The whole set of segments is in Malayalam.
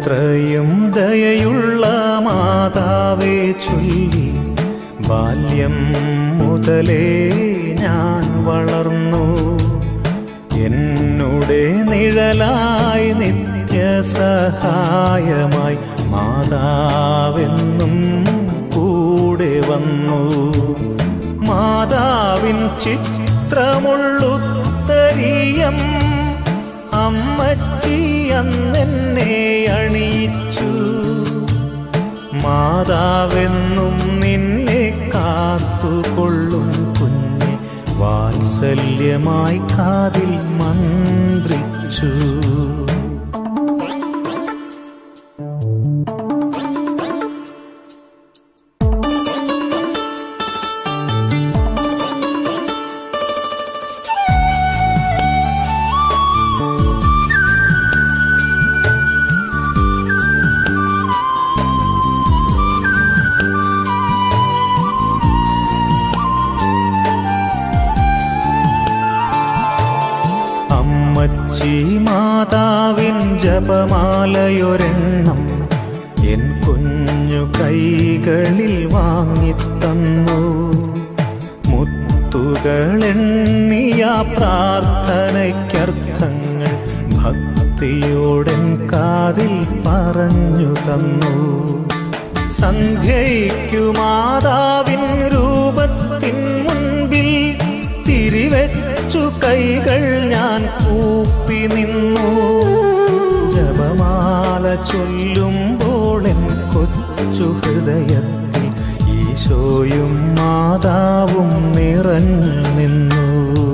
എത്രയും ദയയുള്ള മാതാവേ ചൊല്ലി ബാല്യം മുതലേ ഞാൻ വളർന്നു എന്നുടെ നിഴലായി നിത്യസഹായമായി മാതാവെന്നും കൂടെ വന്നു മാതാവിൻ ചിത്രമുള്ളുത്തരീയം അമ്മച്ചി അന്നെന്നെ അണിയിച്ചു മാതാവെന്നും നിന്നെ കാത്തുകൊള്ളും കുഞ്ഞെ വാത്സല്യമായി കാതിൽ മന്ത്രിച്ചു അമ്മച്ചി മാതാവിൻ ജപമാലയൊരെണ്ണം എൻ കുഞ്ഞു കൈകളിൽ വാങ്ങിത്തന്നു മുത്തുകളെണ്ണിയ പ്രാർത്ഥനയ്ക്കർത്ഥങ്ങൾ ഭക്തിയോടൻ കാതിൽ പറഞ്ഞു തന്നു സന്ധ്യയ്ക്കു മാതാവിൻ രൂപത്തിൻ മുൻപിൽ തിരിവെച്ചു കൈകൾ ഞാൻ കൂപ്പി നിന്നു ജപമാല ചൊല്ലുമ്പോൾ എൻ കൊച്ചു ഹൃദയത്തിൽ ഈശോയും മാതാവും നിറഞ്ഞു നിന്നു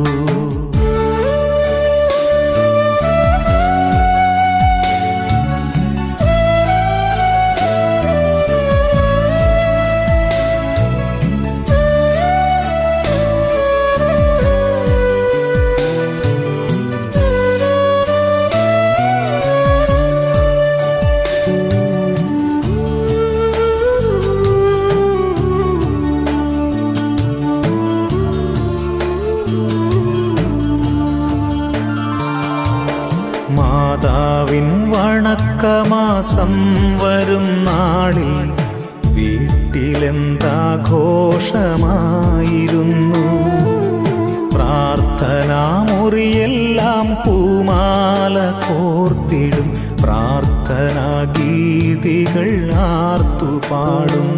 മാതാവിൻ വണക്കമാസം വരും നാളിൽ വീട്ടിലെന്താഘോഷമായിരുന്നു പ്രാർത്ഥനാ മുറിയെല്ലാം പൂമാല കോർത്തിടും പ്രാർത്ഥനാ ഗീതികൾ ആർത്തുപാടും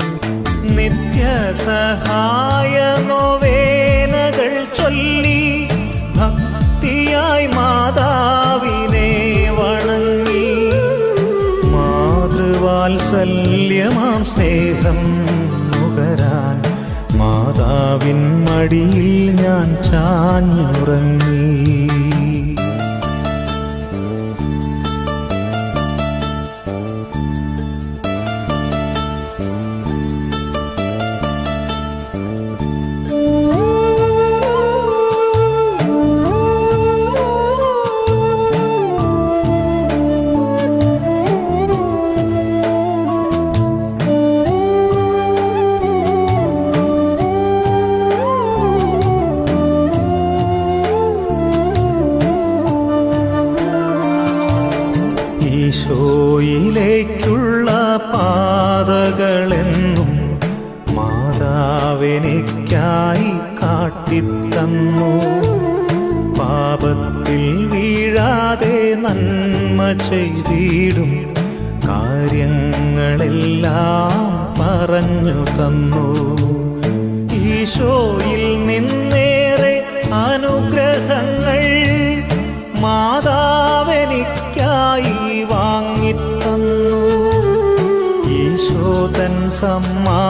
നിത്യസഹായ നോവേനകൾ ചൊല്ലി ഭക്തിയായി മാതാവിനെ വണങ്ങി മാതൃവാത്സല്യമാം സ്നേഹം നുകരാൻ മാതാവിൻ മടിയിൽ ഞാൻ ചാഞ്ഞുറങ്ങി ഈശോയിലേക്കുള്ള പാതകളെന്നും മാതാവെനിക്കായി കാട്ടിത്തന്നു പാപത്തിൽ വീഴാതെ നന്മ ചെയ്തിടും കാര്യങ്ങളെല്ലാം പറഞ്ഞു തന്നു ഈശോയിൽ നിന്നേറെ അനുഗ്രഹങ്ങൾ മാതാവെനിക്കായി വാങ്ങിത്തന്നു ഈശോതൻ സമ്മാ